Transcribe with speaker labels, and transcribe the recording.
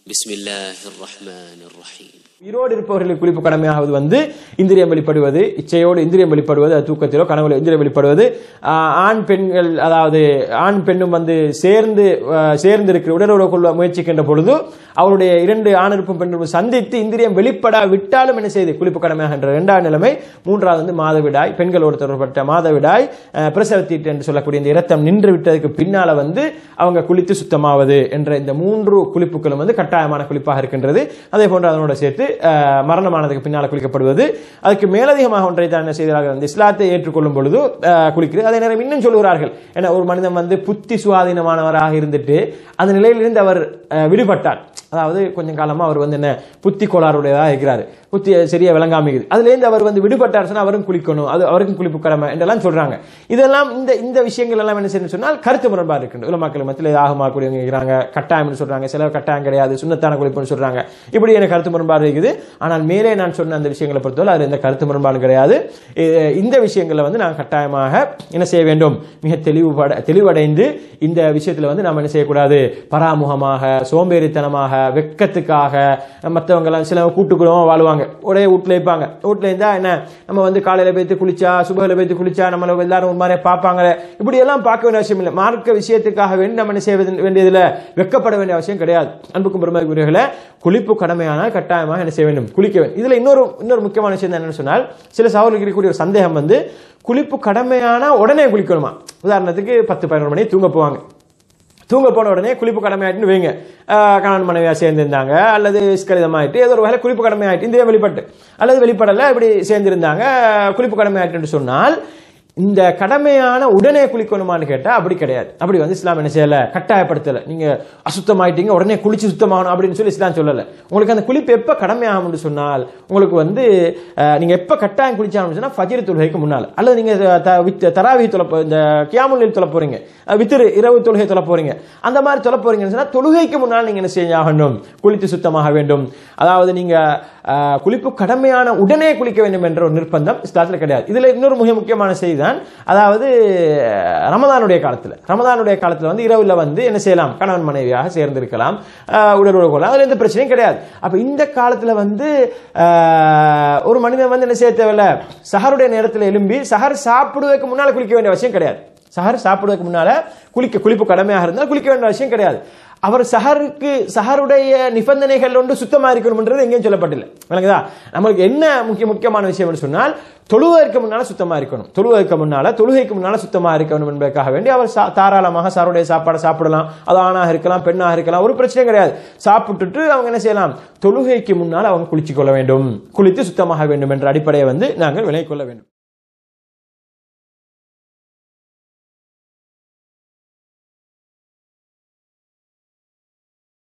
Speaker 1: بسم الله الرحمن الرحيم
Speaker 2: உயிரோடு இருப்பவர்களுக்கு குளிப்பு கடமையாவது வந்து இந்திரியம் வெளிப்படுவது இச்சையோடு இந்திரியம் வெளிப்படுவது அது தூக்கத்திலோ கனவுல இந்திரியம் வெளிப்படுவது ஆஹ், ஆண் பெண்கள் அதாவது ஆண் பெண்ணும் வந்து சேர்ந்து ஆஹ், சேர்ந்து இருக்கிற உடலுறவு கொள்ள முயற்சிக்கின்ற பொழுது அவருடைய இரண்டு ஆணிருப்பும் பெண்ணும் சந்தித்து இந்திரியம் வெளிப்பட விட்டாலும் என்ன செய்து குளிப்பு கடமையாகின்ற இரண்டாவது நிலைமை மூன்றாவது வந்து மாதவிடாய் பெண்களோடு தொடர்பட்ட மாதவிடாய் ஆஹ், பிரசவத்தீட்டு என்று சொல்லக்கூடிய இந்த இரத்தம் நின்று விட்டதுக்கு பின்னால வந்து அவங்க குளித்து சுத்தமாவது என்ற இந்த மூன்று குளிப்புகளும் வந்து கட்டாயமான குளிப்பாக இருக்கின்றது அதே போன்று அதனோட சேர்த்து அஹ், மரணமானதுக்கு பின்னால் குளிக்கப்படுவது அதுக்கு மேலதிகமாக ஒன்றை தான் என்ன செய்கிறார்கள் அந்த இஸ்லாத்தை ஏற்றுக்கொள்ளும் பொழுது அஹ், குளிக்கிறது அதே நேரம் இன்னும் சொல்கிறார்கள் ஏன்னா ஒரு மனிதன் வந்து புத்தி சுவாதீனமானவராக இருந்துட்டு அந்த நிலையிலிருந்து அவர் அஹ், விடுபட்டார் அதாவது கொஞ்சம் காலமா அவர் வந்து என்ன புத்தி கோளாறுடையதாக இருக்கிறார் புத்தி சரியா விளங்காமிக்குது அதுலேருந்து அவர் வந்து விடுபட்டார் சொன்னா அவரும் குளிக்கணும் அது அவருக்கும் குளிப்பு கடமை என்றெல்லாம் சொல்றாங்க இதெல்லாம் இந்த இந்த விஷயங்கள் எல்லாம் என்ன செய்யணும் சொன்னால் கருத்து முரண்பாடு இருக்கின்றது உள்ள மக்கள் மத்தியில் இது ஆகமா கூடியவங்க இருக்கிறாங்க கட்டாயம்னு சொல்றாங்க சில கட்டாயம் கிடையாது சுண்ணத்தான குளிப்புன்னு சொல்றாங்க இப்படி எனக்கு கருத்து முரண்பாடு இருக்குது ஆனால் மேலே நான் சொன்ன அந்த விஷயங்களை பொறுத்தவரை அது எந்த கருத்து முரண்பாடும் கிடையாது இ- இந்த விஷயங்களை வந்து நான் கட்டாயமாக என்ன செய்ய வேண்டும் மிக தெளிவுபட தெளிவடைந்து இந்த விஷயத்துல வந்து நாம் என்ன செய்யக்கூடாது பராமுகமாக சோம்பேறித்தனமாக வெக்கத்துக்காக மற்றவங்க எல்லாம் சில கூட்டுக்குடும்பம் வாழ்வாங்க ஒரே வீட்டில் இருப்பாங்க வீட்டில் இருந்தா என்ன நம்ம வந்து காலையில போய்த்து குளிச்சா சுபகில போய்த்து குளிச்சா நம்மள எல்லாரும் ஒரு மாதிரி பார்ப்பாங்களே இப்படி எல்லாம் பார்க்க வேண்டிய அவசியம் இல்லை மார்க்க விஷயத்துக்காக வேண்டி நம்ம என்ன செய்ய வேண்டியதில்லை வெக்கப்பட வேண்டிய அவசியம் கிடையாது அன்புக்கும் பெருமதிக்குரியவர்களே குளிப்பு கடமையானால் கட்டாயமாக என்ன செய்ய வேண்டும் குளிக்க வேண்டும் இதுல இன்னொரு இன்னொரு முக்கியமான விஷயம் என்னன்னு சொன்னால் சில சவால்களுக்கு இருக்கக்கூடிய ஒரு சந்தேகம் வந்து குளிப்பு கடமையானா உடனே குளிக்கணுமா உதாரணத்துக்கு பத்து பதினொரு மணி தூங்க போவாங்க தூங்க போன உடனே குளிப்பு கடமையாயிட்டுன்னு வைங்க ஆஹ் கணவன் மனைவியா சேர்ந்திருந்தாங்க அல்லது விஸ்கலிதமாயிட்டு ஏதோ ஒரு வகையில் குளிப்பு கடமையாயிட்டு இந்த வெளிப்பட்டு அல்லது வெளிப்படல இப்படி சேர்ந்திருந்தாங்க குளிப்பு கடமையாயிட்டுன்னு சொன்னால் இந்த கடமையான உடனே குளிக்கணுமான்னு கேட்டா அப்படி கிடையாது அப்படி வந்து இஸ்லாம் என்ன செய்யல கட்டாயப்படுத்தல நீங்க அசுத்தமாயிட்டீங்க உடனே குளிச்சு சுத்தமாகணும் அப்படின்னு சொல்லி இஸ்லாம் சொல்லல உங்களுக்கு அந்த குளிப்பு எப்ப கடமையாகும்னு சொன்னால் உங்களுக்கு வந்து அஹ், நீங்க எப்ப கட்டாயம் குளிச்சாகணும்னு சொன்னா ஃபஜ்ர் தொழுகைக்கு முன்னால் அல்லது நீங்க த- வித்- தராவி தொலை போ- இந்த கியாமுல் தொலை போறீங்க அஹ், வித்திரு இரவு தொழுகை தொலை போறீங்க அந்த மாதிரி தொலை போறீங்கன்னு சொன்னா தொழுகைக்கு முன்னால் நீங்க என்ன செய்யாகணும் குளித்து சுத்தமாக வேண்டும் அதாவது நீங்க அஹ், குளிப்பு கடமையான உடனே குளிக்க வேண்டும் என்ற ஒரு நிர்பந்தம் இஸ்லாத்தில் கிடையாது இதுல இன்னொரு மிக முக்கியமான செய்தி தான் அதாவது அஹ், ரமதானுடைய காலத்துல ரமதானுடைய காலத்துல வந்து இரவுல வந்து என்ன செய்யலாம் கணவன் மனைவியாக சேர்ந்திருக்கலாம் அஹ், உடல் உறவு கொள்ளலாம் அதுல எந்த பிரச்சனையும் கிடையாது அப்ப இந்த காலத்துல வந்து அஹ், ஒரு மனிதன் வந்து என்ன செய்ய தேவையில்ல சஹருடைய நேரத்தில் எழும்பி சஹர் சாப்பிடுவதற்கு முன்னால குளிக்க வேண்டிய அவசியம் கிடையாது சஹர் சாப்பிடுவதற்கு முன்னால குளிக்க குளிப்பு கடமையாக இருந்தால் குளிக்க வேண்டிய அவசியம் கிடையாது அவர் சஹருக்கு சஹருடைய நிபந்தனைகள் ஒன்று சுத்தமா இருக்கணும்ன்றது எங்கேயும் சொல்லப்பட்டில்லை விளங்குதா நம்மளுக்கு என்ன முக்கிய முக்கியமான விஷயம்னு சொன்னால் தொழுவதற்கு முன்னால சுத்தமா இருக்கணும் தொழுவதற்கு முன்னால தொழுகைக்கு முன்னால சுத்தமா இருக்கணும் என்பதற்காக வேண்டி அவர் சா- தாராளமாக சாருடைய சாப்பாடை சாப்பிடலாம் அது ஆணாக இருக்கலாம் பெண்ணாக இருக்கலாம் ஒரு பிரச்சனையும் கிடையாது சாப்பிட்டுட்டு அவங்க என்ன செய்யலாம் தொழுகைக்கு முன்னால் அவங்க குளிச்சு கொள்ள வேண்டும் குளித்து சுத்தமாக வேண்டும் என்ற அடிப்படையை வந்து நாங்கள் விலை கொள்ள வேண்டும்